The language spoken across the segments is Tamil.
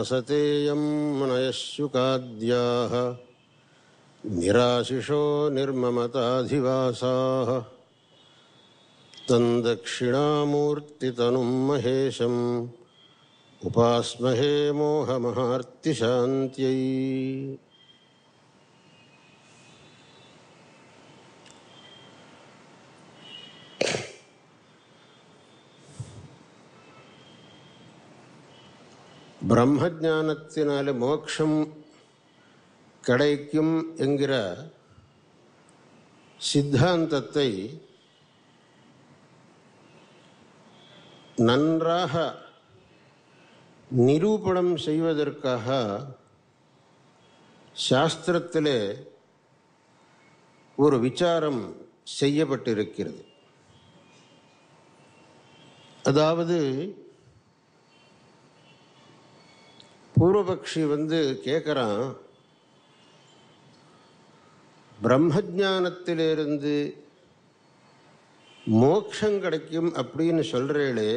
उपासतेयं मुनयः निराशिषो निर्ममताधिवासाः तन्दक्षिणामूर्तितनुं महेशम् उपास्महे मोहमहार्तिशान्त्यै பிரம்மஜானத்தினால மோட்சம் கிடைக்கும் என்கிற சித்தாந்தத்தை நன்றாக நிரூபணம் செய்வதற்காக சாஸ்திரத்திலே ஒரு விசாரம் செய்யப்பட்டிருக்கிறது அதாவது பூர்வபக்ஷி வந்து கேட்குறான் பிரம்மஜானத்திலிருந்து மோட்சம் கிடைக்கும் அப்படின்னு சொல்கிறேளே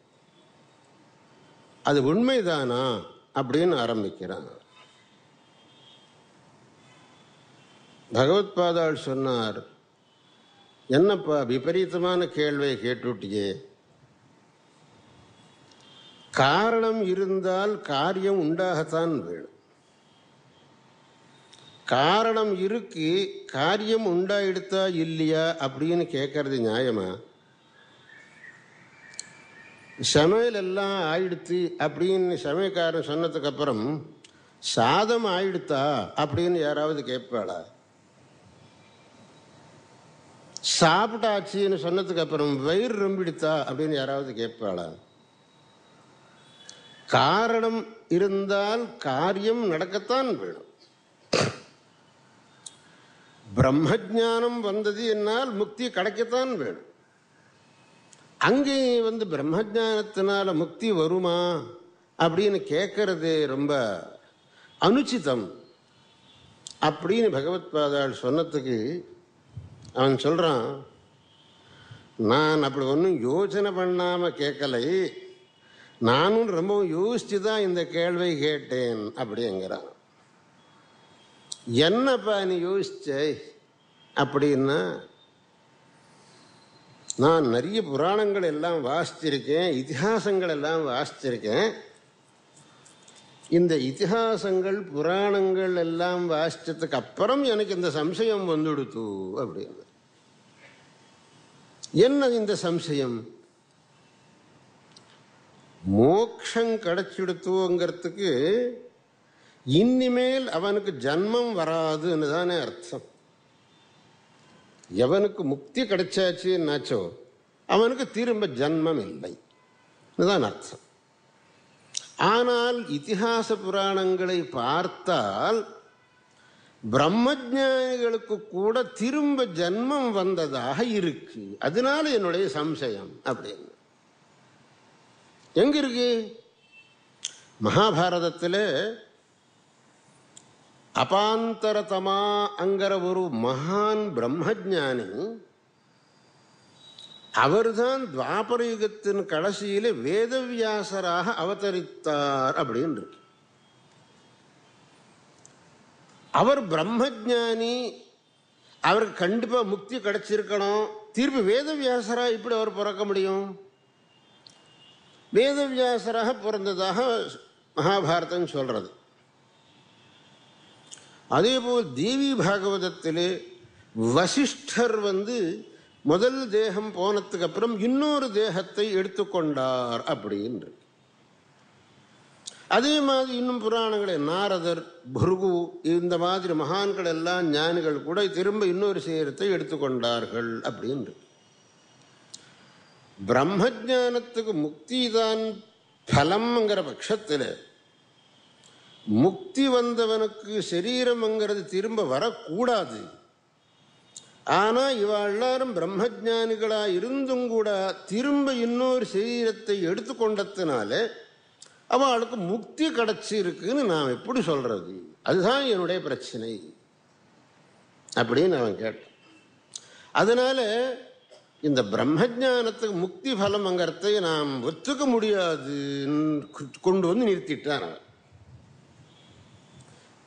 அது உண்மைதானா அப்படின்னு ஆரம்பிக்கிறான் பகவத்பாதாள் சொன்னார் என்னப்பா விபரீதமான கேள்வியை கேட்டுட்டியே காரணம் இருந்தால் காரியம் உண்டாகத்தான் வேணும் காரணம் இருக்கு காரியம் உண்டாயிடுத்தா இல்லையா அப்படின்னு கேட்கறது நியாயமா சமையல் எல்லாம் ஆயிடுத்து அப்படின்னு சமயக்காரன் சொன்னதுக்கு அப்புறம் சாதம் ஆயிடுத்தா அப்படின்னு யாராவது கேட்பாளா சாப்பிட்டாச்சின்னு சொன்னதுக்கு அப்புறம் வயிறு ரொம்பிடுத்தா அப்படின்னு யாராவது கேட்பாளா காரணம் இருந்தால் காரியம் நடக்கத்தான் வேணும் பிரம்மஜானம் வந்தது என்னால் முக்தி கிடைக்கத்தான் வேணும் அங்கே வந்து பிரம்மஜானத்தினால முக்தி வருமா அப்படின்னு கேட்கறது ரொம்ப அனுச்சிதம் அப்படின்னு பகவத்பாதாள் சொன்னதுக்கு அவன் சொல்றான் நான் அப்படி ஒன்றும் யோசனை பண்ணாம கேட்கலை நானும் ரொம்ப யோசிச்சு தான் இந்த கேள்வி கேட்டேன் அப்படிங்கிறான் என்னப்பா நீ யோசிச்ச அப்படின்னா நான் நிறைய புராணங்கள் எல்லாம் வாசிச்சிருக்கேன் இதிகாசங்கள் எல்லாம் வாசிச்சிருக்கேன் இந்த இதிகாசங்கள் புராணங்கள் எல்லாம் வாசிச்சதுக்கு அப்புறம் எனக்கு இந்த சம்சயம் வந்துடுத்து அப்படின்னு என்ன இந்த சம்சயம் மோக்ஷம் கிடைச்சிடுத்துங்கிறதுக்கு இனிமேல் அவனுக்கு ஜன்மம் வராதுன்னு தானே அர்த்தம் எவனுக்கு முக்தி கிடைச்சாச்சுன்னாச்சோ அவனுக்கு திரும்ப ஜன்மம் இல்லை தான் அர்த்தம் ஆனால் இத்திஹாச புராணங்களை பார்த்தால் பிரம்மஜானிகளுக்கு கூட திரும்ப ஜன்மம் வந்ததாக இருக்கு அதனால என்னுடைய சம்சயம் அப்படின்னு எங்க இருக்கு மகாபாரதத்தில் அபாந்தரதமா அங்கிற ஒரு மகான் பிரம்மஜானி அவர்தான் துவாபர யுகத்தின் கடைசியில வேதவியாசராக அவதரித்தார் அப்படின்னு இருக்கு அவர் பிரம்மஜானி அவருக்கு கண்டிப்பா முக்தி கிடைச்சிருக்கணும் திருப்பி வேதவியாசரா இப்படி அவர் பிறக்க முடியும் வேதவியாசராக பிறந்ததாக மகாபாரதம் சொல்றது அதேபோல் தேவி பாகவதத்திலே வசிஷ்டர் வந்து முதல் தேகம் போனதுக்கு அப்புறம் இன்னொரு தேகத்தை எடுத்துக்கொண்டார் அப்படின்னு அதே மாதிரி இன்னும் புராணங்களே நாரதர் புருகு இந்த மாதிரி மகான்கள் எல்லாம் ஞானிகள் கூட திரும்ப இன்னொரு சேரத்தை எடுத்துக்கொண்டார்கள் அப்படின்னு பிரம்மஜானத்துக்கு முக்தி தான் பலம்ங்கிற பட்சத்தில் முக்தி வந்தவனுக்கு சரீரம்ங்கிறது திரும்ப வரக்கூடாது ஆனா இவ எல்லாரும் பிரம்மஜானிகளா இருந்தும் கூட திரும்ப இன்னொரு சரீரத்தை எடுத்துக்கொண்டதுனால அவளுக்கு முக்தி கிடைச்சிருக்குன்னு நான் எப்படி சொல்றது அதுதான் என்னுடைய பிரச்சனை அப்படின்னு அவன் கேட்டான் அதனால இந்த பிரம்மஜானத்துக்கு முக்தி பலம்ங்கிறதை நாம் ஒத்துக்க முடியாதுன்னு கொண்டு வந்து நிறுத்திட்டான் அவன்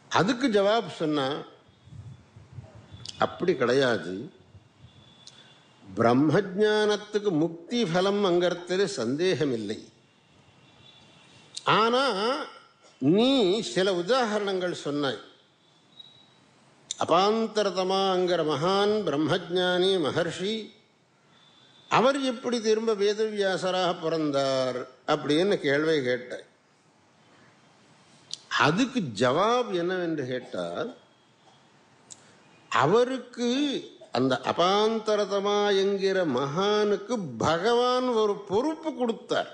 அதுக்கு ஜவாப் சொன்னா அப்படி கிடையாது பிரம்மஜானத்துக்கு முக்தி பலம் அங்கிறது சந்தேகம் இல்லை ஆனா நீ சில உதாரணங்கள் சொன்னாய் அபாந்தரதமாங்கிற மகான் பிரம்மஜானி மகர்ஷி அவர் எப்படி திரும்ப வேதவியாசராக பிறந்தார் அப்படின்னு கேள்வி கேட்டார் அதுக்கு ஜவாப் என்னவென்று கேட்டால் அவருக்கு அந்த அபாந்தரதமா என்கிற மகானுக்கு பகவான் ஒரு பொறுப்பு கொடுத்தார்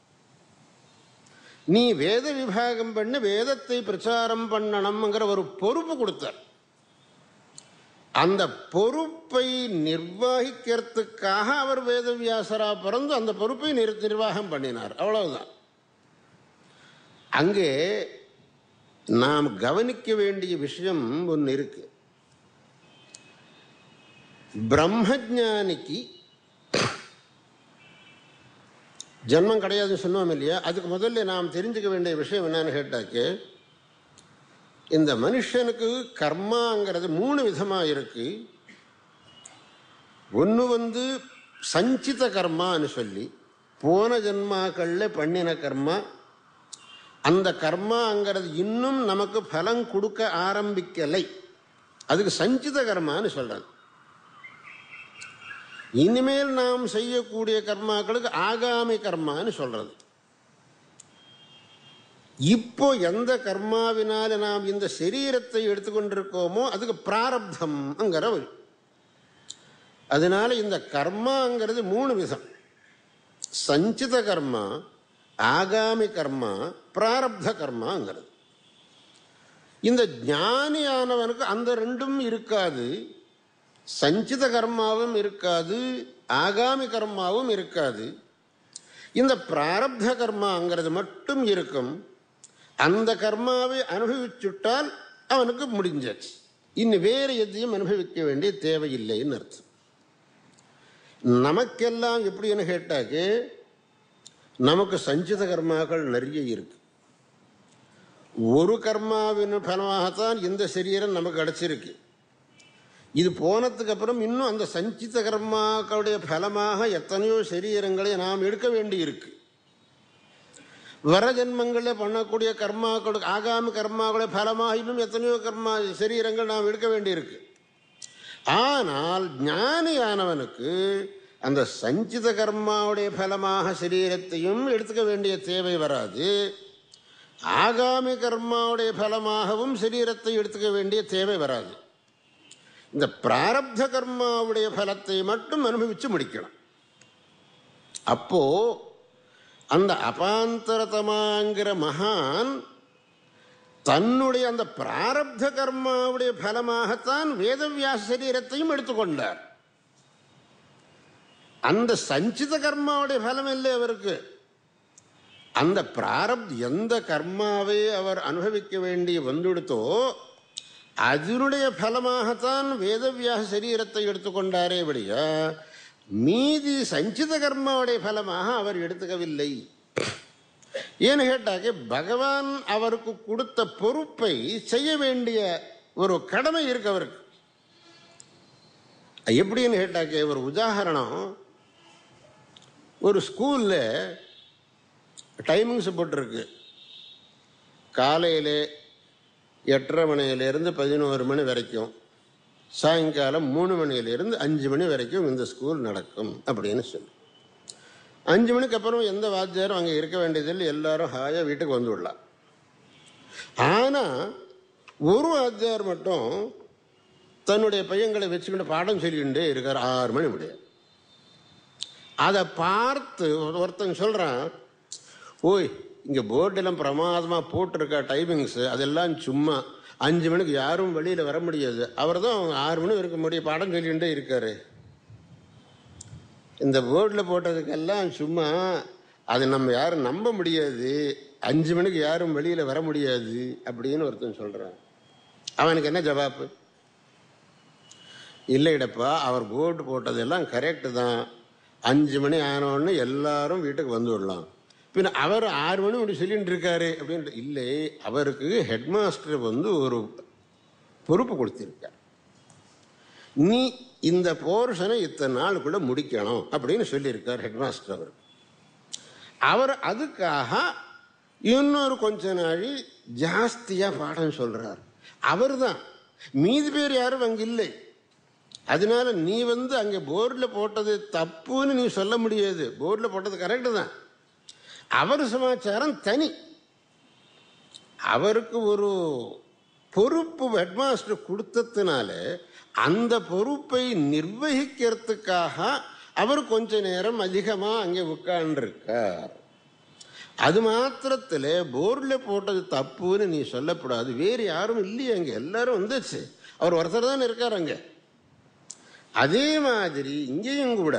நீ வேத விபாகம் பண்ண வேதத்தை பிரச்சாரம் பண்ணணும்ங்கிற ஒரு பொறுப்பு கொடுத்தார் அந்த பொறுப்பை நிர்வகிக்கிறதுக்காக அவர் வேதவியாசரா பிறந்து அந்த பொறுப்பை நிர் நிர்வாகம் பண்ணினார் அவ்வளவுதான் அங்கே நாம் கவனிக்க வேண்டிய விஷயம் ஒன்று இருக்கு பிரம்மஜானிக்கு ஜன்மம் கிடையாதுன்னு சொன்னோம் இல்லையா அதுக்கு முதல்ல நாம் தெரிஞ்சுக்க வேண்டிய விஷயம் என்னன்னு கேட்டாக்கு இந்த மனுஷனுக்கு கர்மாங்கிறது மூணு விதமாக இருக்கு ஒன்று வந்து சஞ்சித கர்மான்னு சொல்லி போன ஜென்மாக்களில் பண்ணின கர்மா அந்த கர்மாங்கிறது இன்னும் நமக்கு பலம் கொடுக்க ஆரம்பிக்கலை அதுக்கு சஞ்சித கர்மான்னு சொல்றது இனிமேல் நாம் செய்யக்கூடிய கர்மாக்களுக்கு ஆகாமி கர்மான்னு சொல்றது இப்போ எந்த கர்மாவினால நாம் இந்த சரீரத்தை எடுத்துக்கொண்டிருக்கோமோ அதுக்கு பிராரப்தம்ங்கிற ஒரு அதனால இந்த கர்மாங்கிறது மூணு விதம் சஞ்சித கர்மா ஆகாமி கர்மா பிராரப்த கர்மாங்கிறது இந்த ஞானியானவனுக்கு அந்த ரெண்டும் இருக்காது சஞ்சித கர்மாவும் இருக்காது ஆகாமி கர்மாவும் இருக்காது இந்த பிராரப்த கர்மாங்கிறது மட்டும் இருக்கும் அந்த கர்மாவை அனுபவிச்சுட்டால் அவனுக்கு முடிஞ்சாச்சு இன்னும் வேறு எதையும் அனுபவிக்க வேண்டிய தேவையில்லைன்னு அர்த்தம் நமக்கெல்லாம் எப்படின்னு கேட்டாக்கு நமக்கு சஞ்சித கர்மாக்கள் நிறைய இருக்கு ஒரு கர்மாவின் பலமாகத்தான் இந்த சரீரம் நமக்கு கிடைச்சிருக்கு இது போனதுக்கு அப்புறம் இன்னும் அந்த சஞ்சித கர்மாக்களுடைய பலமாக எத்தனையோ சரீரங்களை நாம் எடுக்க வேண்டி இருக்கு வர ஜென்மங்களில் பண்ணக்கூடிய கர்மாக்களுக்கு ஆகாமி கர்மாக்களுடைய பலமாக இன்னும் எத்தனையோ கர்மா சரீரங்கள் நாம் எடுக்க வேண்டி இருக்கு ஆனால் ஞானியானவனுக்கு அந்த சஞ்சித கர்மாவுடைய பலமாக சரீரத்தையும் எடுத்துக்க வேண்டிய தேவை வராது ஆகாமி கர்மாவுடைய பலமாகவும் சரீரத்தை எடுத்துக்க வேண்டிய தேவை வராது இந்த பிராரப்த கர்மாவுடைய பலத்தை மட்டும் அனுபவிச்சு முடிக்கணும் அப்போ அந்த அபாந்தரதமாங்கிற மகான் தன்னுடைய அந்த பிராரப்த கர்மாவுடைய பலமாகத்தான் வேதவியாச சரீரத்தையும் எடுத்துக்கொண்டார் அந்த சஞ்சித கர்மாவுடைய பலம் இல்லை அவருக்கு அந்த பிராரப்த எந்த கர்மாவை அவர் அனுபவிக்க வேண்டி வந்துடுத்தோ அதனுடைய பலமாகத்தான் வேதவியாக சரீரத்தை எடுத்துக்கொண்டாரே படியா மீதி சஞ்சித கர்மாவுடைய பலமாக அவர் எடுத்துக்கவில்லை ஏன்னு கேட்டாக்க பகவான் அவருக்கு கொடுத்த பொறுப்பை செய்ய வேண்டிய ஒரு கடமை இருக்கு அவருக்கு எப்படின்னு கேட்டாக்க ஒரு உதாரணம் ஒரு ஸ்கூலில் டைமிங்ஸ் போட்டிருக்கு காலையில் எட்டரை மணியிலேருந்து பதினோரு மணி வரைக்கும் சாயங்காலம் மூணு மணியிலிருந்து அஞ்சு மணி வரைக்கும் இந்த ஸ்கூல் நடக்கும் அப்படின்னு சொல்லி அஞ்சு மணிக்கு அப்புறம் எந்த வாத்தியாரும் அங்கே இருக்க வேண்டியதில்லை எல்லாரும் ஹாயாக வீட்டுக்கு வந்து விடலாம் ஆனால் ஒரு வாத்தியார் மட்டும் தன்னுடைய பையன்களை வச்சுக்கிட்டு பாடம் சொல்லிக்கிட்டே இருக்கார் ஆறு மணி முடியாது அதை பார்த்து ஒருத்தன் சொல்கிறான் ஓய் இங்கே போர்டெல்லாம் பிரமாதமாக போட்டிருக்க டைமிங்ஸு அதெல்லாம் சும்மா அஞ்சு மணிக்கு யாரும் வெளியில் வர முடியாது அவர் தான் ஆறு மணி இருக்க முடியும் பாடம் சொல்லிகிட்டே இருக்காரு இந்த போர்டில் போட்டதுக்கெல்லாம் சும்மா அது நம்ம யாரும் நம்ப முடியாது அஞ்சு மணிக்கு யாரும் வெளியில் வர முடியாது அப்படின்னு ஒருத்தன் சொல்கிறான் அவனுக்கு என்ன ஜவாப்பு இல்லைடப்பா அவர் போர்டு போட்டதெல்லாம் கரெக்டு தான் அஞ்சு மணி ஆனோடனே எல்லாரும் வீட்டுக்கு வந்து விடலாம் பின்ன அவர் ஆறு மணி இப்படி சொல்லிட்டு இருக்காரு அப்படின்ட்டு இல்லை அவருக்கு ஹெட் மாஸ்டர் வந்து ஒரு பொறுப்பு கொடுத்திருக்கார் நீ இந்த போர்ஷனை இத்தனை நாளுக்குள்ள முடிக்கணும் அப்படின்னு சொல்லியிருக்கார் ஹெட் மாஸ்டர் அவர் அவர் அதுக்காக இன்னொரு கொஞ்ச நாழி ஜாஸ்தியா பாடம் சொல்றார் அவர்தான் மீதி பேர் யாரும் அங்க இல்லை அதனால நீ வந்து அங்கே போர்டில் போட்டது தப்புன்னு நீ சொல்ல முடியாது போர்டில் போட்டது கரெக்டு தான் அவர் சமாச்சாரம் தனி அவருக்கு ஒரு பொறுப்பு ஹெட்மாஸ்டர் கொடுத்ததுனால அந்த பொறுப்பை நிர்வகிக்கிறதுக்காக அவர் கொஞ்ச நேரம் அதிகமாக அங்கே உட்கார்ந்துருக்கார் அது மாத்திரத்தில் போர்டில் போட்டது தப்புன்னு நீ சொல்லக்கூடாது வேறு யாரும் இல்லையே அங்கே எல்லாரும் வந்துச்சு அவர் ஒருத்தர் தான் இருக்கார் அங்கே அதே மாதிரி இங்கேயும் கூட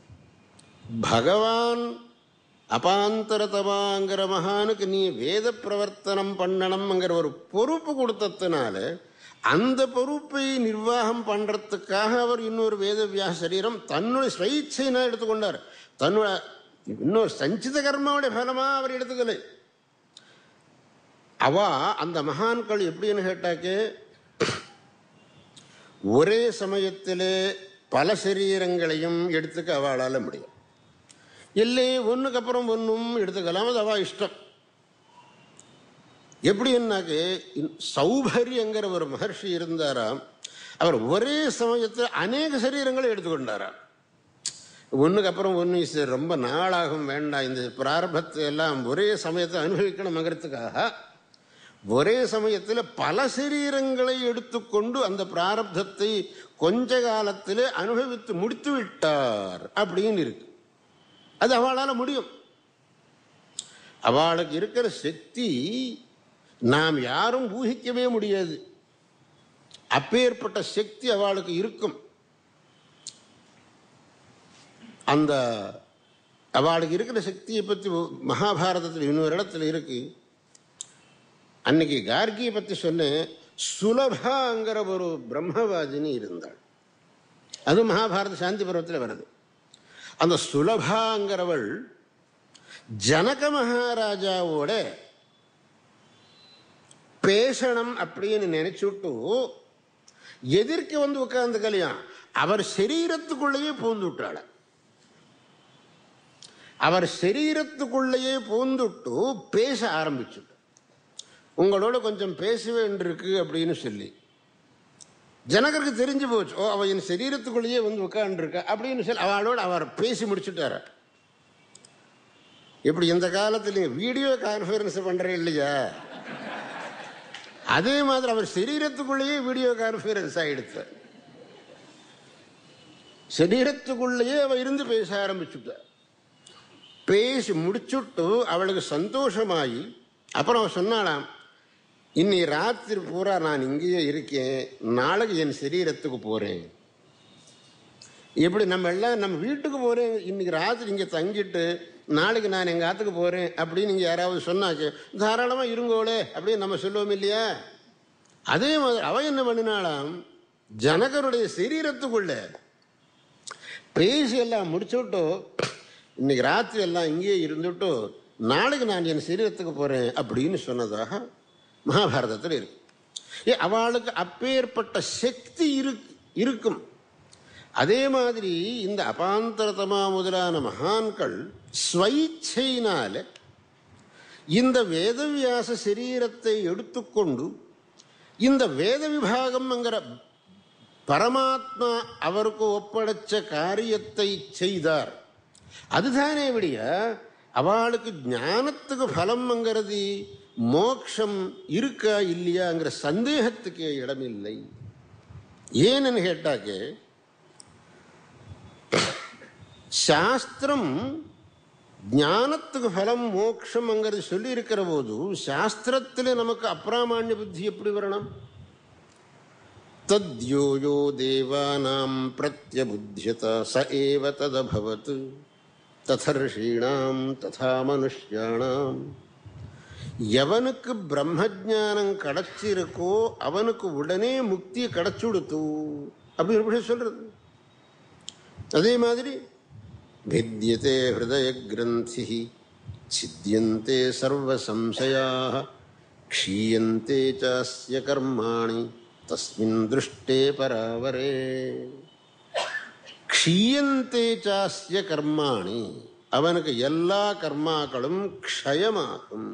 பகவான் அபாந்தரதமாங்கிற மகானுக்கு நீ வேத பிரவர்த்தனம் பண்ணணும்ங்கிற ஒரு பொறுப்பு கொடுத்ததுனால அந்த பொறுப்பை நிர்வாகம் பண்றதுக்காக அவர் இன்னொரு வேதவியாக சரீரம் தன்னுடைய ஸ்வைச்சைனா எடுத்துக்கொண்டார் தன்னோட இன்னொரு சஞ்சித கர்மாவுடைய பலமா அவர் எடுத்துக்கலை அவ அந்த மகான்கள் எப்படின்னு கேட்டாக்கே ஒரே சமயத்திலே பல சரீரங்களையும் எடுத்துக்க அவளால் முடியும் இல்லை ஒன்றுக்கு அப்புறம் ஒன்றும் எடுத்துக்கலாம் அது அவள் இஷ்டம் எப்படின்னாக்கு சௌபரியங்கிற ஒரு மகர்ஷி இருந்தாராம் அவர் ஒரே சமயத்தில் அநேக சரீரங்களை எடுத்துக்கொண்டாராம் ஒன்றுக்கு அப்புறம் ஒன்று ரொம்ப நாளாகும் வேண்டாம் இந்த பிராரபத்தை எல்லாம் ஒரே சமயத்தை அனுபவிக்கணுங்கிறதுக்காக ஒரே சமயத்தில் பல சரீரங்களை எடுத்துக்கொண்டு அந்த பிராரப்தத்தை கொஞ்ச காலத்திலே அனுபவித்து முடித்து விட்டார் அப்படின்னு இருக்கு அது அவளால் முடியும் அவளுக்கு இருக்கிற சக்தி நாம் யாரும் ஊகிக்கவே முடியாது அப்பேற்பட்ட சக்தி அவளுக்கு இருக்கும் அந்த அவளுக்கு இருக்கிற சக்தியை பற்றி மகாபாரதத்தில் இன்னொரு இடத்துல இருக்கு அன்னைக்கு கார்கியை பற்றி சொன்னேன் சுலபாங்கிற ஒரு பிரம்மவாதினி இருந்தாள் அது மகாபாரத சாந்தி பருவத்தில் வருது அந்த சுலபாங்கிறவள் ஜனக மகாராஜாவோட பேசணும் அப்படின்னு நினைச்சுட்டு எதிர்க்க வந்து உட்கார்ந்து கல்யாண் அவர் சரீரத்துக்குள்ளேயே பூந்து விட்டாள அவர் சரீரத்துக்குள்ளேயே பூந்துட்டு பேச ஆரம்பிச்சுட்டு உங்களோட கொஞ்சம் பேச வேண்டியிருக்கு அப்படின்னு சொல்லி ஜனகருக்கு தெரிஞ்சு போச்சு ஓ அவ என் சரீரத்துக்குள்ளேயே வந்து உட்காந்துருக்கா அப்படின்னு சொல்லி அவளோட அவர் பேசி முடிச்சுட்டார இப்படி இந்த காலத்துல வீடியோ கான்ஃபரன்ஸ் பண்றேன் இல்லையா அதே மாதிரி அவர் சரீரத்துக்குள்ளேயே வீடியோ கான்ஃபரன்ஸ் ஆயிடுச்சு சரீரத்துக்குள்ளேயே அவ இருந்து பேச ஆரம்பிச்சுட்டார் பேசி முடிச்சுட்டு அவளுக்கு சந்தோஷமாயி அப்புறம் அவ சொன்னாலாம் இன்னி ராத்திரி பூரா நான் இங்கேயே இருக்கேன் நாளைக்கு என் சரீரத்துக்கு போறேன் எப்படி நம்ம எல்லாம் நம்ம வீட்டுக்கு போறேன் இன்னைக்கு ராத்திரி இங்கே தங்கிட்டு நாளைக்கு நான் எங்கள் ஆத்துக்கு போறேன் அப்படின்னு நீங்கள் யாராவது சொன்னாச்சு தாராளமாக இருங்கோளே அப்படின்னு நம்ம சொல்லுவோம் இல்லையா அதே மாதிரி அவ என்ன பண்ணினாலாம் ஜனகருடைய சரீரத்துக்குள்ள பேசி எல்லாம் முடிச்சுட்டோ இன்னைக்கு ராத்திரி எல்லாம் இங்கேயே இருந்துட்டு நாளைக்கு நான் என் சரீரத்துக்கு போறேன் அப்படின்னு சொன்னதாக மகாபாரதத்தில் இருக்கு ஏ அவளுக்கு அப்பேற்பட்ட சக்தி இருக்கு இருக்கும் அதே மாதிரி இந்த அபாந்தரதமா முதலான மகான்கள் ஸ்வைச்சையினால இந்த வேதவியாச சரீரத்தை எடுத்துக்கொண்டு இந்த வேத விபாகம்ங்கிற பரமாத்மா அவருக்கு ஒப்படைச்ச காரியத்தை செய்தார் அதுதானே விடிய அவளுக்கு ஞானத்துக்கு பலம்ங்கிறது மோக்ஷம் இருக்கா இல்லையாங்கிற சந்தேகத்துக்கு இடமில்லை ஏன்னு கேட்டாக்க சாஸ்திரம் ஞானத்துக்கு பலம் மோக்ஷம்ங்கிறது சொல்லி இருக்கிற போது சாஸ்திரத்தில் நமக்கு அப்பிராமான்ய புத்தி எப்படி வரணும் தத்யோ யோ தேவானாம் பிரத்யபுத்தியத ச ஏவ ததபவத் ததர்ஷீணாம் ததா மனுஷ்யானாம் எவனுக்கு பிரம்மஜானம் கிடைச்சிருக்கோ அவனுக்கு உடனே முக்தி கிடைச்சுடுத்து அப்படி எப்படி சொல்றது அதே மாதிரி भिद्यते हृदय ग्रंथि சித்தியந்தே சர்வ சம்சயாக க்ஷீயந்தே சாஸ்ய கர்மாணி தஸ்மின் திருஷ்டே பராவரே க்ஷீயந்தே சாஸ்ய கர்மாணி அவனுக்கு எல்லா கர்மாக்களும் க்ஷயமாகும்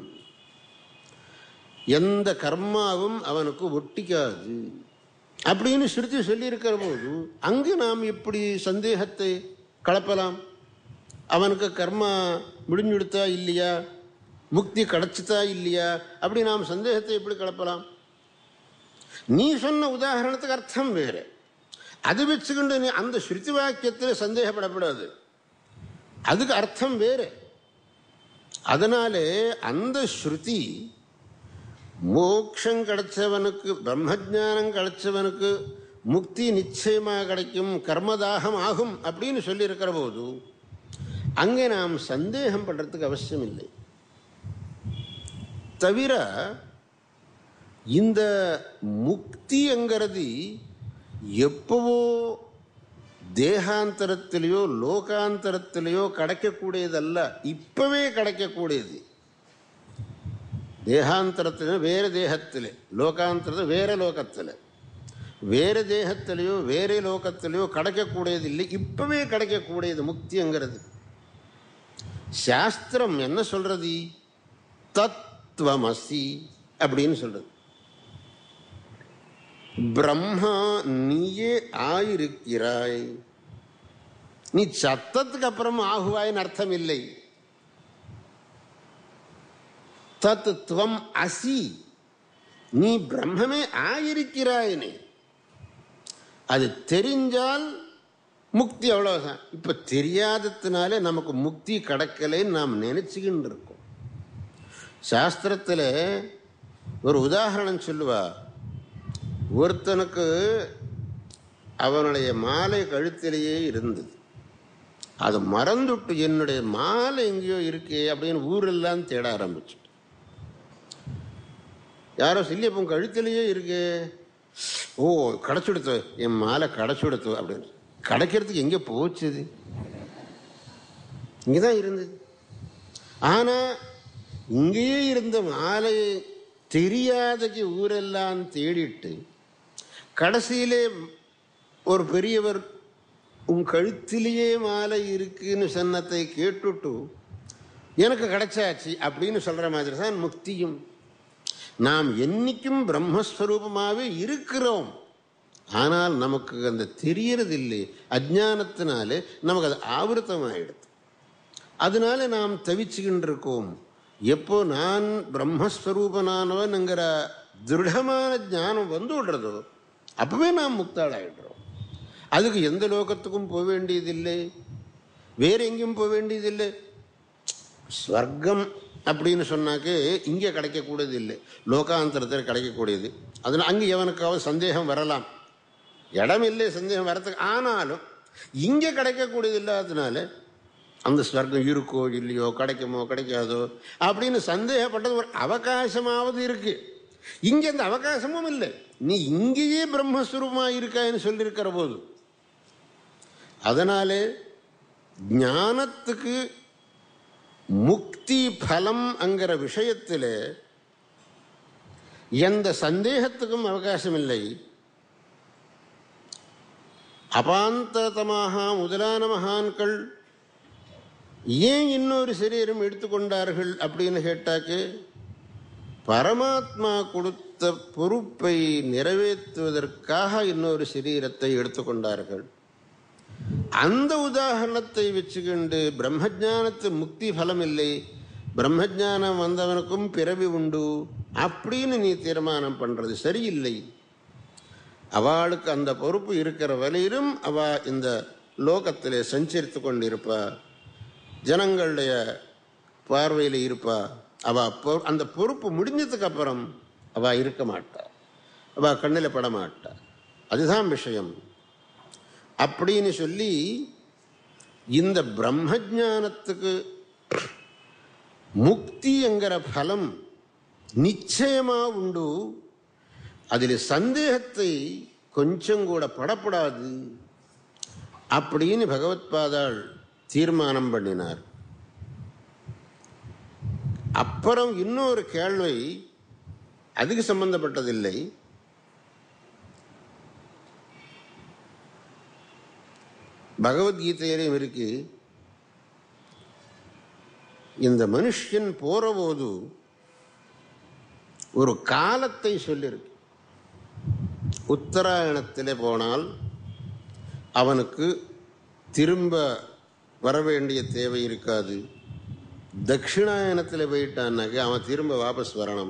எந்த கர்மாவும் அவனுக்கு ஒட்டிக்காது அப்படின்னு ஸ்ருதி சொல்லியிருக்கிற போது அங்கு நாம் எப்படி சந்தேகத்தை கலப்பலாம் அவனுக்கு கர்மா முடிஞ்சுடுத்தா இல்லையா முக்தி கிடைச்சிதா இல்லையா அப்படி நாம் சந்தேகத்தை எப்படி கலப்பலாம் நீ சொன்ன உதாரணத்துக்கு அர்த்தம் வேறு அது வச்சுக்கிண்டு நீ அந்த ஸ்ருதி வாக்கியத்தில் சந்தேகப்படக்கூடாது அதுக்கு அர்த்தம் வேறு அதனாலே அந்த ஸ்ருதி மோக்ஷம் கிடைச்சவனுக்கு பிரம்மஜானம் கிடைச்சவனுக்கு முக்தி நிச்சயமாக கிடைக்கும் கர்மதாகம் ஆகும் அப்படின்னு சொல்லியிருக்கிற போது அங்கே நாம் சந்தேகம் பண்ணுறதுக்கு அவசியம் இல்லை தவிர இந்த முக்திங்கிறது எப்பவோ தேகாந்தரத்திலேயோ லோகாந்தரத்திலேயோ கிடைக்கக்கூடியதல்ல இப்பவே கிடைக்கக்கூடியது தேகாந்தரத்தில் வேறு தேகத்தில் லோகாந்தரத்தில் வேறு லோகத்தில் வேறு தேகத்திலேயோ வேறு லோகத்திலேயோ கிடைக்கக்கூடியது இல்லை இப்பவே கிடைக்கக்கூடியது முக்திங்கிறது சாஸ்திரம் என்ன சொல்றது தத்துவமசி அப்படின்னு சொல்றது பிரம்மா நீயே ஆயிருக்கிறாய் நீ சத்தத்துக்கு அப்புறம் ஆகுவாய்னு அர்த்தம் இல்லை தத்துவம் அசி நீ பிரம்மமே ஆயிருக்கிறாயினே அது தெரிஞ்சால் முக்தி அவ்வளவுதான் இப்ப தெரியாததுனால நமக்கு முக்தி கிடைக்கலைன்னு நாம் நினைச்சுக்கிட்டு இருக்கோம் சாஸ்திரத்தில் ஒரு உதாரணம் சொல்லுவா ஒருத்தனுக்கு அவனுடைய மாலை கழுத்திலேயே இருந்தது அது மறந்துட்டு என்னுடைய மாலை எங்கேயோ இருக்கே அப்படின்னு ஊரெல்லாம் தேட ஆரம்பிச்சு யாரோ சில்லியப்பன் கழுத்திலேயே இருக்கே ஓ கடைச்சுடுத்து என் மாலை கடைச்சுடுத்து அப்படின்னு கிடைக்கிறதுக்கு எங்கே போச்சுது இங்கே தான் இருந்தது ஆனால் இங்கேயே இருந்த மாலையை தெரியாதக்கு ஊரெல்லாம் தேடிட்டு கடைசியிலே ஒரு பெரியவர் உன் கழுத்திலேயே மாலை இருக்குன்னு சொன்னதை கேட்டுட்டு எனக்கு கிடைச்சாச்சு அப்படின்னு சொல்ற மாதிரி தான் முக்தியும் நாம் என்னைக்கும் பிரம்மஸ்வரூபமாகவே இருக்கிறோம் ஆனால் நமக்கு அந்த தெரியறதில்லை அஜானத்தினாலே நமக்கு அது ஆவருத்தமாயிடுது அதனால நாம் தவிச்சுக்கிட்டு இருக்கோம் எப்போ நான் பிரம்மஸ்வரூபனானவன்ங்கிற திருடமான ஞானம் வந்து விடுறதோ அப்பவே நாம் முக்தாளாயிடுறோம் அதுக்கு எந்த லோகத்துக்கும் போக வேண்டியதில்லை வேற எங்கேயும் போக வேண்டியதில்லை ஸ்வர்க்கம் அப்படின்னு சொன்னாக்க இங்கே கிடைக்கக்கூடியது இல்லை லோகாந்தரத்தில் கிடைக்கக்கூடியது அதனால் அங்கே எவனுக்காவது சந்தேகம் வரலாம் இடம் இல்லை சந்தேகம் வரத்துக்கு ஆனாலும் இங்கே கிடைக்கக்கூடியது இல்லாததுனால அந்த ஸ்வர்க்கம் இருக்கோ இல்லையோ கிடைக்குமோ கிடைக்காதோ அப்படின்னு சந்தேகப்பட்டது ஒரு அவகாசமாவது இருக்கு இங்கே அந்த அவகாசமும் இல்லை நீ இங்கேயே பிரம்மஸ்வரூபமாக இருக்கான்னு சொல்லியிருக்கிற போது அதனாலே ஞானத்துக்கு முக்தி பலம் அங்கிற விஷயத்தில் எந்த சந்தேகத்துக்கும் அவகாசம் இல்லை அபாந்ததமாக முதலான மகான்கள் ஏன் இன்னொரு சரீரம் எடுத்துக்கொண்டார்கள் அப்படின்னு கேட்டாக்கு பரமாத்மா கொடுத்த பொறுப்பை நிறைவேற்றுவதற்காக இன்னொரு சரீரத்தை எடுத்துக்கொண்டார்கள் அந்த உதாரணத்தை வச்சுக்கொண்டு பிரம்மஜானத்து முக்தி பலம் இல்லை பிரம்மஜானம் வந்தவனுக்கும் பிறவி உண்டு அப்படின்னு நீ தீர்மானம் பண்றது சரியில்லை அவளுக்கு அந்த பொறுப்பு இருக்கிற வரையிலும் அவ இந்த லோகத்திலே சஞ்சரித்து கொண்டிருப்பா ஜனங்களுடைய பார்வையில் இருப்பா அவ பொ- அந்த பொறுப்பு முடிஞ்சதுக்கு அப்புறம் அவ இருக்க மாட்டா அவ கண்ணில் பட மாட்டா அதுதான் விஷயம் அப்படின்னு சொல்லி இந்த பிரம்மஜானத்துக்கு முக்திங்கிற பலம் நிச்சயமா உண்டு அதில் சந்தேகத்தை கொஞ்சம் கூட படப்படாது அப்படின்னு பகவத்பாதாள் தீர்மானம் பண்ணினார் அப்புறம் இன்னொரு கேள்வி அதுக்கு சம்பந்தப்பட்டதில்லை பகவத்கீதையிலையும் இருக்கு இந்த மனுஷன் போறபோது ஒரு காலத்தை சொல்லியிருக்கு உத்தராயணத்திலே போனால் அவனுக்கு திரும்ப வர வேண்டிய தேவை இருக்காது தட்சிணாயனத்தில் போயிட்டான்னாக்க அவன் திரும்ப வாபஸ் வரணும்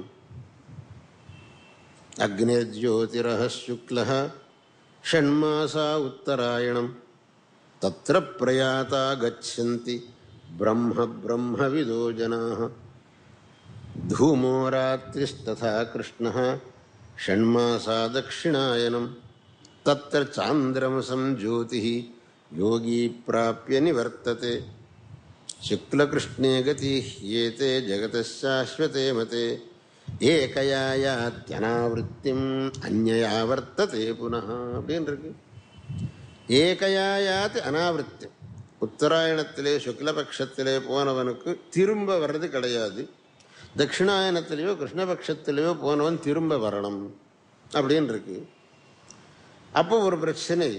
அக்னிர்ஜோதிரः சுக்லः ஷண்மாசா உத்தராயணம் தத்திர பிரயாதா கச்சந்தி பிரம்ம பிரம்மவிதோ ஜனாः धूमो रात्रिस्तथा कृष्णः षण्मासा दक्षिणायनम् तत्र चान्द्रमसं ज्योतिः योगी प्राप्य निवर्तते शुक्लकृष्णे गति ह्येते जगतः शाश्वते मते ஏகயா யாத்தியனாவிருத்திம் அந்நயா வர்த்ததே புனः அப்படின்னு இருக்கு ஏகயா யாத் அனாவிருத்தியம் உத்தராயணத்திலே சுக்லபக்ஷத்திலே போனவனுக்கு திரும்ப வர்றது கிடையாது தட்சிணாயனத்திலேயோ கிருஷ்ணபக்ஷத்திலேயோ போனவன் திரும்ப வரணும் அப்படின்னு இருக்கு அப்போ ஒரு பிரச்சனை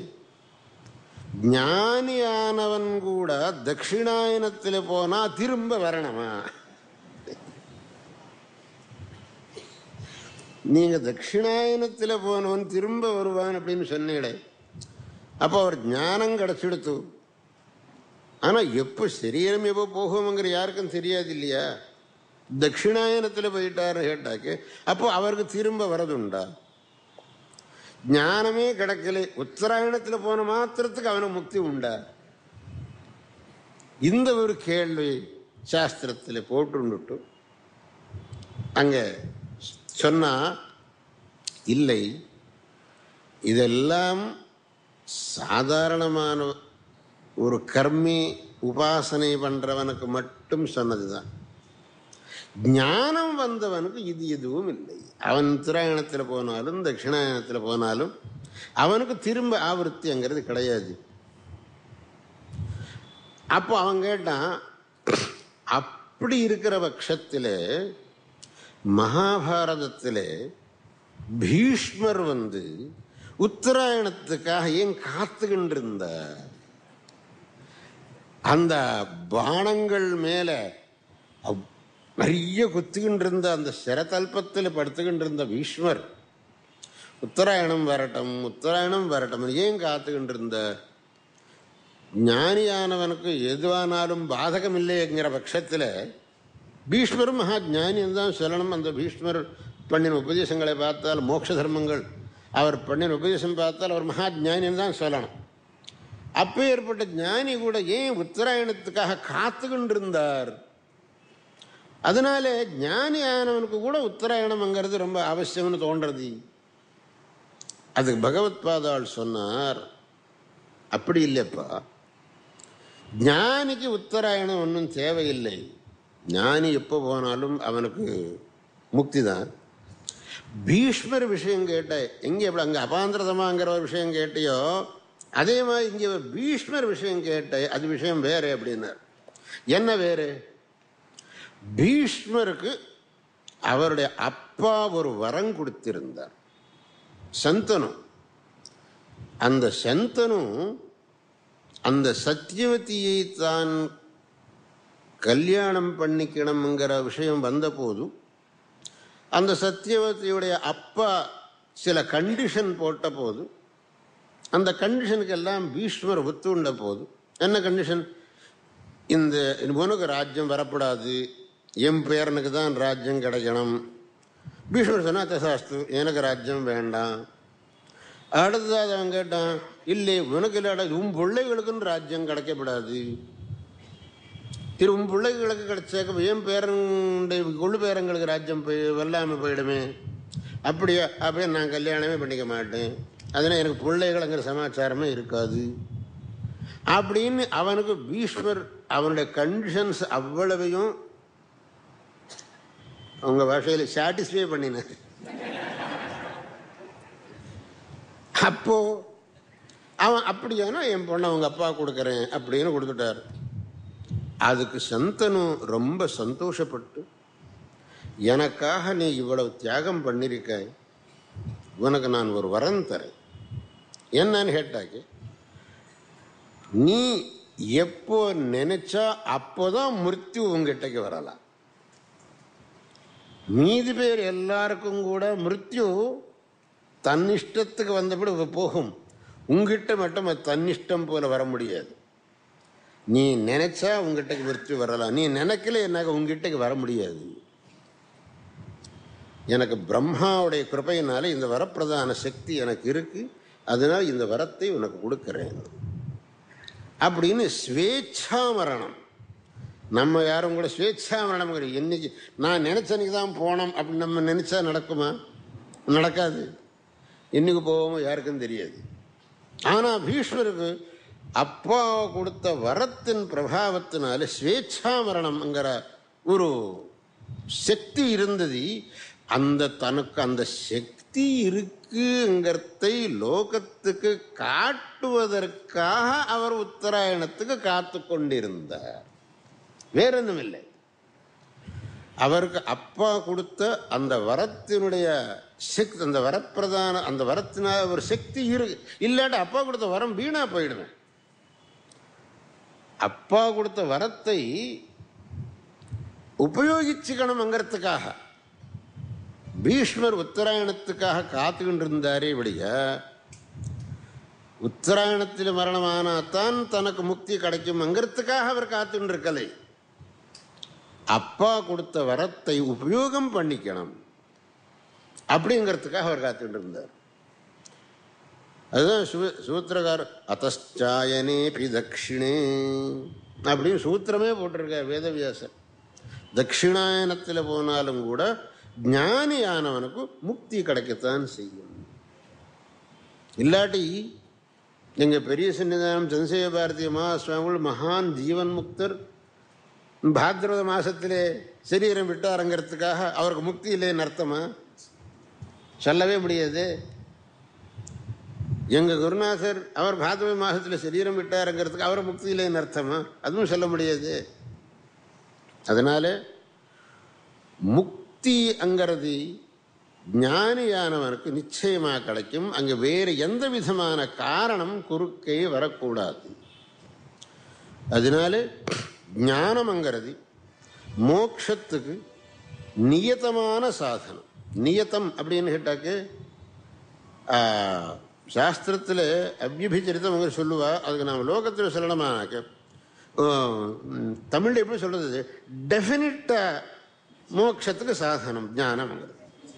ஞானியானவன் கூட தட்சிணாயனத்தில் போனா திரும்ப வரணுமா நீங்க தட்சிணாயனத்தில் போனவன் திரும்ப வருவான் அப்படின்னு சொன்னீங்களே அப்போ அவர் ஞானம் கிடைச்சிடுத்து ஆனா எப்போ சரீரம் எப்போ போகும்ங்கிற யாருக்கும் தெரியாது இல்லையா தட்சிணாயனத்தில் போயிட்டாரு கேட்டாக்கு அப்போ அவருக்கு திரும்ப வரதுண்டா ஞானமே கிடைக்கல உத்தராயணத்தில் போன மாத்திரத்துக்கு அவனுக்கு முக்தி உண்டா இந்த ஒரு கேள்வி சாஸ்திரத்தில் போட்டுண்டுட்டு அங்க சொன்னா இல்லை இதெல்லாம் சாதாரணமான ஒரு கர்மி உபாசனை பண்றவனுக்கு மட்டும் சொன்னதுதான் ஞானம் வந்தவனுக்கு இது எதுவும் இல்லை அவன் உத்தராயணத்தில் போனாலும் தட்சிணாயணத்தில் போனாலும் அவனுக்கு திரும்ப ஆவருத்திங்கிறது கிடையாது அப்போ அவன் கேட்டான் அப்படி இருக்கிற பட்சத்தில் மகாபாரதத்திலே பீஷ்மர் வந்து உத்தராயணத்துக்காக ஏன் காத்துக்கிட்டு இருந்தார் அந்த பானங்கள் மேல அவ்- நிறைய குத்துக்கிட்டு இருந்த அந்த சிரதல்பத்தில் படுத்துக்கிட்டு இருந்த பீஷ்மர் உத்தராயணம் வரட்டும் உத்தராயணம் வரட்டும் ஏன் காத்துக்கிட்டு இருந்த ஞானியானவனுக்கு எதுவானாலும் பாதகம் இல்லைங்கிற பட்சத்தில் பீஷ்மரும் மகா ஞானின்னு தான் சொல்லணும் அந்த பீஷ்மர் பண்ணின உபதேசங்களை பார்த்தால் மோட்ச தர்மங்கள் அவர் பண்ணின உபதேசம் பார்த்தால் அவர் மகா ஞானின்னு தான் சொல்லணும் அப்போ ஏற்பட்ட ஞானி கூட ஏன் உத்தராயணத்துக்காக காத்துக்கிட்டு இருந்தார் அதனால ஞானி ஆனவனுக்கு கூட உத்தராயணம்ங்கிறது ரொம்ப அவசியம்னு தோன்றது அதுக்கு பகவத் பாதாள் சொன்னார் அப்படி இல்லைப்பா ஞானிக்கு உத்தராயணம் ஒன்றும் தேவையில்லை ஞானி எப்போ போனாலும் அவனுக்கு முக்தி தான் பீஷ்மர் விஷயம் கேட்ட எங்கே எப்படி அங்கே அபாந்திரதமாங்கிற ஒரு விஷயம் கேட்டியோ அதே மாதிரி இங்கே பீஷ்மர் விஷயம் கேட்ட அது விஷயம் வேறு அப்படின்னார் என்ன வேறு பீஷ்மருக்கு அவருடைய அப்பா ஒரு வரம் கொடுத்திருந்தார் சந்தனு அந்த சந்தனு அந்த சத்தியவதியை தான் கல்யாணம் பண்ணிக்கணுங்கிற விஷயம் வந்தபோது அந்த சத்தியவதியுடைய அப்பா சில கண்டிஷன் போட்ட போது அந்த கண்டிஷனுக்கு எல்லாம் பீஷ்மர் ஒத்துண்ட போது என்ன கண்டிஷன் இந்த உனக்கு ராஜ்யம் வரக்கூடாது என் பேரனுக்கு தான் ராஜ்யம் கிடைக்கணும் பீஷ்மர் சொன்னா தசாஸ்து எனக்கு ராஜ்யம் வேண்டாம் அடுத்ததாக அவன் கேட்டான் இல்லை உனக்கு இல்லாட உன் பிள்ளைகளுக்குன்னு ராஜ்யம் கிடைக்கப்படாது திரு உன் பிள்ளைகளுக்கு கிடைச்சாக்க என் பேரனுடைய கொள்ளு பேரங்களுக்கு ராஜ்யம் போய் வெல்லாமல் போயிடுமே அப்படியா அப்படியே நான் கல்யாணமே பண்ணிக்க மாட்டேன் அதனால் எனக்கு பிள்ளைகள்ங்கிற சமாச்சாரமே இருக்காது அப்படின்னு அவனுக்கு பீஷ்மர் அவனுடைய கண்டிஷன்ஸ் அவ்வளவையும் அவங்க பாஷையில் சாட்டிஸ்ஃபை பண்ணினார் அப்போ அவன் அப்படியானா என் பொண்ணை அவங்க அப்பா கொடுக்குறேன் அப்படின்னு கொடுத்துட்டார் அதுக்கு சந்தனு ரொம்ப சந்தோஷப்பட்டு எனக்காக நீ இவ்வளவு தியாகம் பண்ணியிருக்காய் உனக்கு நான் ஒரு வரம் தரேன் என்னன்னு கேட்டாக்கி நீ எப்போ நினைச்சா அப்போதான் மிருத்யு உங்ககிட்டக்கு வரலாம் மீதி பேர் எல்லாருக்கும் கூட மிருத்யு தன்னிஷ்டத்துக்கு வந்தபடி போகும் உங்ககிட்ட மட்டும் அது தன்னிஷ்டம் போல வர முடியாது நீ நினைச்சா உங்ககிட்டக்கு மிருத்யு வரலாம் நீ நினைக்கல என்னாக்க உங்ககிட்டக்கு வர முடியாது எனக்கு பிரம்மாவுடைய கிருபையினால இந்த வரப்பிரதான சக்தி எனக்கு இருக்கு அதனால இந்த வரத்தை உனக்கு கொடுக்கிறேன் அப்படின்னு ஸ்வேച്ഛா மரணம் நம்ம யாரும் கூட ஸ்வேച്ഛா மரணம் கிடையாது என்னைக்கு நான் நினைச்சனைக்கு தான் போனோம் அப்படின்னு நம்ம நினைச்சா நடக்குமா நடக்காது என்னைக்கு போவோமோ யாருக்கும் தெரியாது ஆனா பீஷ்மருக்கு அப்பா கொடுத்த வரத்தின் பிரபாவத்தினால ஸ்வேച്ഛா மரணம்ங்கிற ஒரு சக்தி இருந்தது அந்த தனக்கு அந்த சக்தி இருக்குங்கிறதை லோகத்துக்கு காட்டுவதற்காக அவர் உத்தராயணத்துக்கு காத்து கொண்டிருந்தார் வேற ஒன்றும் இல்லை அவருக்கு அப்பா கொடுத்த அந்த வரத்தினுடைய சக்தி அந்த வரப்பிரதான அந்த வரத்தினால ஒரு சக்தி இருக்கு இல்லாட்டி அப்பா கொடுத்த வரம் வீணா போயிடுவேன் அப்பா கொடுத்த வரத்தை உபயோகிச்சுக்கணுங்கிறதுக்காக பீஷ்மர் உத்தராயணத்துக்காக காத்துக்கிட்டு இருந்தாரே விடிய உத்தராயணத்தில் மரணமானாத்தான் தனக்கு முக்தி கிடைக்கும்ங்கிறதுக்காக அவர் காத்துட்டு இருக்கலை அப்பா கொடுத்த வரத்தை உபயோகம் பண்ணிக்கணும் அப்படிங்கிறதுக்காக அவர் காத்துட்டு இருந்தார் அதுதான் சூ சூத்திரகார் அத்தச்சாயனேபி தட்சிணே அப்படின்னு சூத்திரமே போட்டிருக்கார் வேதவியாசர் தட்சிணாயனத்தில் போனாலும் கூட ஞானியானவனுக்கு முக்தி கிடைக்கத்தான் செய்யும் இல்லாட்டி எங்க பெரிய சன்னிதானம் சந்திரசேகர பாரதிய மகாசுவாமிகள் மகான் ஜீவன் முக்தர் பாத்ரத மாசத்திலே சரீரம் விட்டாருங்கிறதுக்காக அவருக்கு முக்தி இல்லைன்னு அர்த்தமா சொல்லவே முடியாது எங்க குருநாதர் அவர் பாத்ரத மாசத்துல சரீரம் விட்டாருங்கிறதுக்கு அவர் முக்தி இல்லைன்னு அர்த்தமா அதுவும் சொல்ல முடியாது அதனால முக்திங்கிறது ஞானியானவனுக்கு நிச்சயமாக கிடைக்கும் அங்கே வேறு எந்த விதமான காரணம் குறுக்கே வரக்கூடாது அதனால ஞானம்ங்கிறது மோக்ஷத்துக்கு நியதமான சாதனம் நியதம் அப்படின்னு கேட்டாக்கு சாஸ்திரத்தில் அவ்யபிச்சரித்தம் அவங்க சொல்லுவா அதுக்கு நாம் லோகத்தில் சொல்லணுமானாக்க தமிழில் எப்படி சொல்றது டெஃபினட்டாக மோட்சத்துக்கு சாதனம் ஞானம்ங்கிறது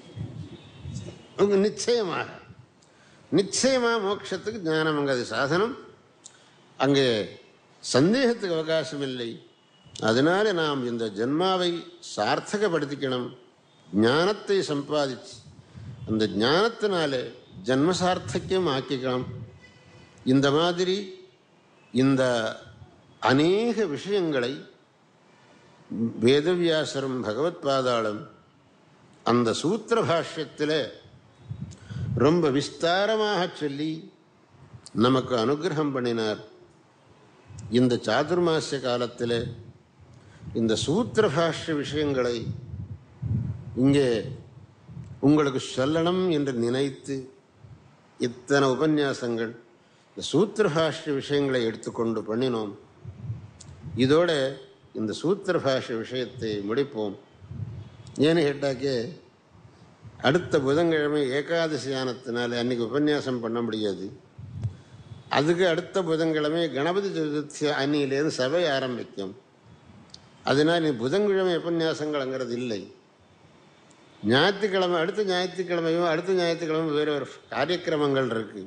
உங்க நிச்சயமாக நிச்சயமாக மோட்சத்துக்கு ஞானம்ங்கிறது சாதனம் அங்கே சந்தேகத்துக்கு அவகாசம் இல்லை அதனால நாம் இந்த ஜென்மாவை சார்த்தகப்படுத்திக்கணும் ஞானத்தை சம்பாதிச்சு அந்த ஞானத்தினால ஜன்ம சார்த்தக்கியம் ஆக்கிக்கலாம் இந்த மாதிரி இந்த அநேக விஷயங்களை வேதவியாசரும் பகவத் பாதாளம் அந்த சூத்திர பாஷ்யத்தில் ரொம்ப விஸ்தாரமாக சொல்லி நமக்கு அனுகிரகம் பண்ணினார் இந்த சாதுர்மாசிய காலத்தில் இந்த சூத்திர பாஷ்ய விஷயங்களை இங்கே உங்களுக்கு சொல்லணும் என்று நினைத்து இத்தனை உபன்யாசங்கள் இந்த சூத்திர பாஷ்ய விஷயங்களை எடுத்துக்கொண்டு பண்ணினோம் இதோட இந்த சூத்திர பாஷ்ய விஷயத்தை முடிப்போம் ஏன்னு கேட்டாக்கே அடுத்த புதன்கிழமை ஏகாதசி ஆனத்தினால அன்னைக்கு உபன்யாசம் பண்ண முடியாது அதுக்கு அடுத்த புதன்கிழமை கணபதி சதுர்த்தி அன்னியிலேருந்து சபை ஆரம்பிக்கும் அதனால் நீ புதன்கிழமை உபன்யாசங்கள்ங்கிறது இல்லை ஞாயிற்றுக்கிழமை அடுத்த ஞாயிற்றுக்கிழமையும் அடுத்த ஞாயிற்றுக்கிழமை வேறு ஒரு காரியக்கிரமங்கள் இருக்கு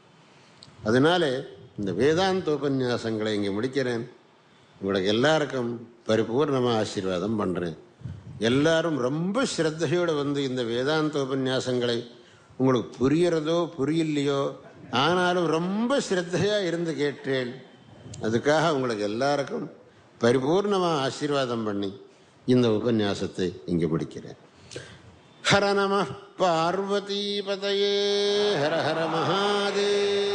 அதனால இந்த வேதாந்த உபன்யாசங்களை இங்கே முடிக்கிறேன் உங்களுக்கு எல்லாருக்கும் பரிபூர்ணமாக ஆசீர்வாதம் பண்ணுறேன் எல்லாரும் ரொம்ப ஸ்ரத்தையோடு வந்து இந்த வேதாந்த உபன்யாசங்களை உங்களுக்கு புரியறதோ புரியலையோ ஆனாலும் ரொம்ப ஸ்ரத்தையாக இருந்து கேட்டேன் அதுக்காக உங்களுக்கு எல்லாருக்கும் பரிபூர்ணமாக ஆசீர்வாதம் பண்ணி இந்த உபன்யாசத்தை இங்கே முடிக்கிறேன் ஹர நம பார்வதீபதையே ஹர ஹர மகாதேவ